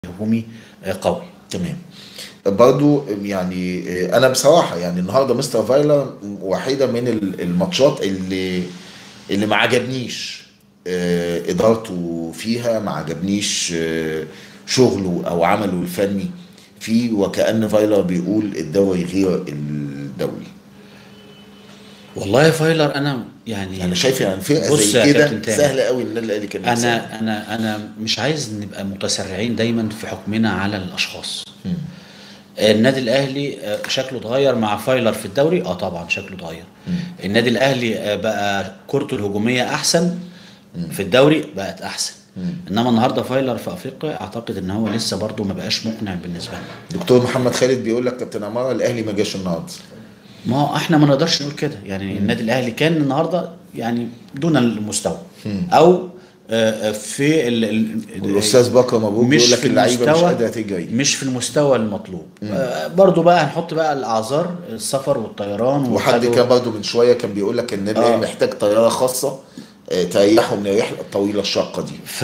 هجومي آه، قوي تمام برضو يعني انا بصراحه يعني النهارده مستر فايلر واحده من ال- الماتشات اللي اللي ما عجبنيش آه، ادارته فيها ما عجبنيش آه، شغله او عمله الفني فيه وكأن فايلر بيقول الدوري غير الدوري والله فايلر انا يعني انا شايف يعني فرقه بص زي يا كده كابتن تامر. سهله قوي النادي الاهلي كان يكسبها. انا انا انا مش عايز نبقى متسرعين دايما في حكمنا على الاشخاص النادي الاهلي آه، شكله اتغير مع فايلر في الدوري اه طبعا شكله اتغير النادي الاهلي آه، بقى كورته الهجوميه احسن في الدوري بقت احسن انما النهارده فايلر في افريقيا اعتقد ان هو لسه برضه ما بقاش مقنع بالنسبه لنا دكتور محمد خالد بيقول لك كابتن عماره الاهلي ما جاش النهارده ما هو احنا ما نقدرش نقول كده يعني النادي الاهلي كان النهارده يعني دون المستوى او آه، آه، في ال- ال- والاستاذ بكر مبروك مش بيقول لك في اللعيبه مش المستوى قادره تجري مش في المستوى المطلوب آه، برضو بقى هنحط بقى الاعذار السفر والطيران وحد وخدوا- كان برضه من شويه كان بيقول لك ان النادي آه. الاهلي محتاج طياره خاصه آه، تريحه من الرحله الطويله الشاقه دي ف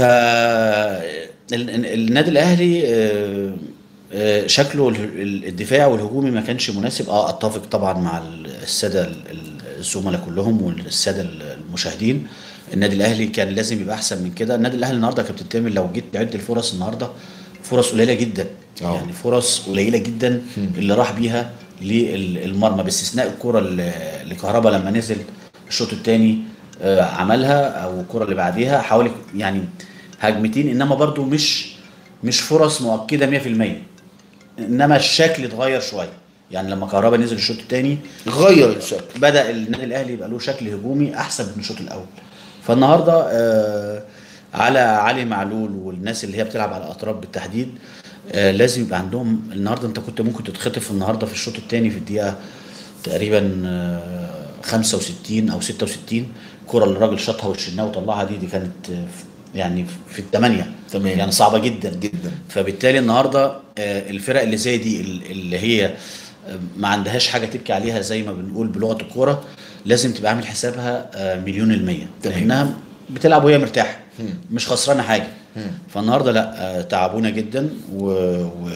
ال- ال- النادي الاهلي آه، آه، شكله ال- ال- الدفاع والهجومي ما كانش مناسب اه اتفق طبعا مع الساده ال- ال- الزملاء كلهم والساده المشاهدين النادي الاهلي كان لازم يبقى احسن من كده النادي الاهلي النهارده يا كابتن تامر لو جيت تعد الفرص النهارده فرص قليله جدا آه. يعني فرص قليله جدا اللي راح بيها للمرمى باستثناء الكره اللي اللي كهربا لما نزل الشوط الثاني عملها او الكره اللي بعديها حوالي يعني هجمتين انما برضو مش مش فرص مؤكده 100% انما الشكل اتغير شويه يعني لما كهربا نزل الشوط الثاني غير الشكل بدا النادي الاهلي يبقى له شكل هجومي احسن من الشوط الاول فالنهارده آه على علي معلول والناس اللي هي بتلعب على الاطراف بالتحديد آه لازم يبقى عندهم النهارده انت كنت ممكن تتخطف النهارده في الشوط الثاني في الدقيقه تقريبا آه 65 او 66 الكره اللي الراجل شاطها والشناوي طلعها دي دي كانت آه، يعني في الثمانيه تمام. يعني صعبه جدا جدا فبالتالي النهارده آه، الفرق اللي زي دي ال- اللي هي آه، ما عندهاش حاجه تبكي عليها زي ما بنقول بلغه الكوره لازم تبقى عامل حسابها آه، مليون المية تمام. لانها بتلعب وهي مرتاحه مش خسرانه حاجه فالنهارده لا آه، تعبونا جدا و... و...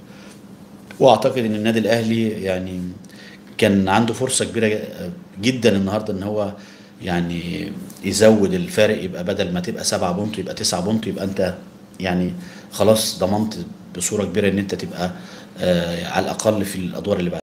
واعتقد ان النادي الاهلي يعني كان عنده فرصه كبيره جدا النهارده ان هو يعني يزود الفارق يبقى بدل ما تبقى سبعة بونت يبقى تسعة بونت يبقى انت يعني خلاص ضمنت بصوره كبيره ان انت تبقى آه على الاقل في الادوار اللي بعد